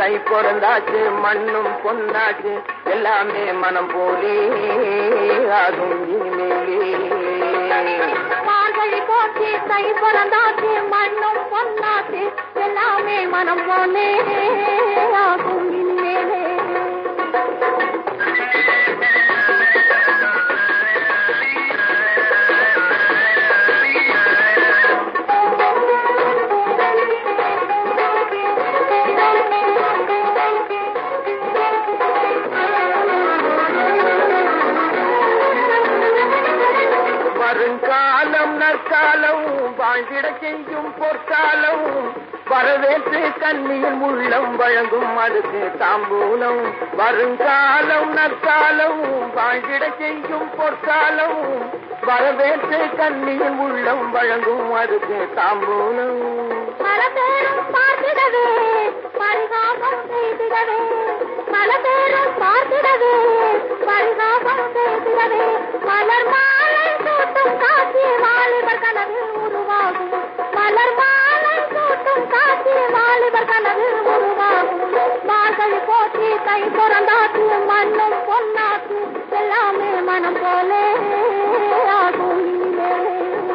தை பிறந்தாச்சு மண்ணும் பொன்னாச்சு எல்லாமே மனம் போலே ஆகும் இனிமேலே மார்கழி போச்சு தை பிறந்தாச்சு மண்ணும் பொன்னாச்சு எல்லாமே மனம் போலே ஆகும் இனிமேலே வருங்காலம் நற்காலம் வாழ்ந்திட செய்யும் பொற்காலம் வரவேற்று கண்ணியின் உள்ளம் வழங்கும் அதுக்கு தாம்பூலம் வருங்காலம் நற்காலம் வாழ்ந்திட செய்யும் பொற்காலம் வரவேற்று கண்ணியின் உள்ளம் வழங்கும் அதுக்கு தாம்பூலம் பல பேரும் பார்த்திடவே பரிகாசம் செய்திடவே பல பேரும் பார்த்திடவே பரிகாசம் செய்திடவே மலர் மாலை சூட்டும் காட்சி வாலிபர் கனவில் உருவாகும் மலர் மாலை சூட்டும் காட்சி வாலிபர் கனவில் உருவாகும் மார்கழி போற்றி கை பிறந்தாச்சு மண்ணும் பொன்னாச்சு எல்லாமே மனம் போலே ஆகும் இனிமேலே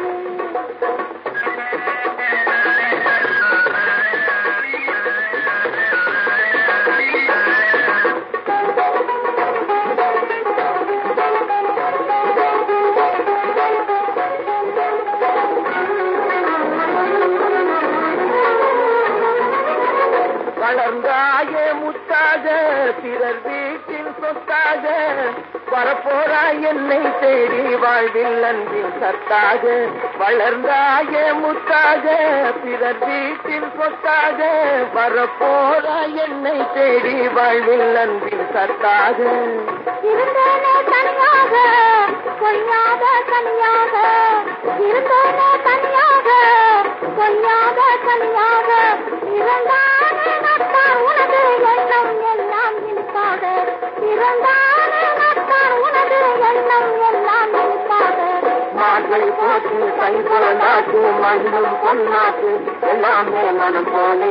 வளர்ந்தாயே முத்தாக பிறர் வீட்டில் சொத்தாக வரப்போறாய் என்னை தேடி வாழ்வில் அன்பில் சத்தாக வளர்ந்தாயே முத்தாக பிறர் வீட்டில் சொத்தாக வரப்போறாய் என்னை தேடி வாழ்வில் அன்பில் சத்தாக இருந்தேனே தனியாக பொய்யாக தனியாக இருந்தேனே தனியாக பொய்யாக தனியாக இருந்தானே நட்டார் உனது எண்ணம் எல்லாம் இனிப்பாக இருந்தானே நட்டார் உனது எண்ணம் எல்லாம் இனிப்பாக மார்கழி போட்டு கை பிறந்தாச்சு மண்ணும் பொன்னாச்சு எல்லாமே மனம் போலே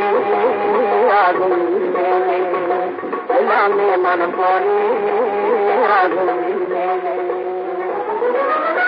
ஆகும் இனிமேலே. எல்லாமே மனம் போலே ஆகும்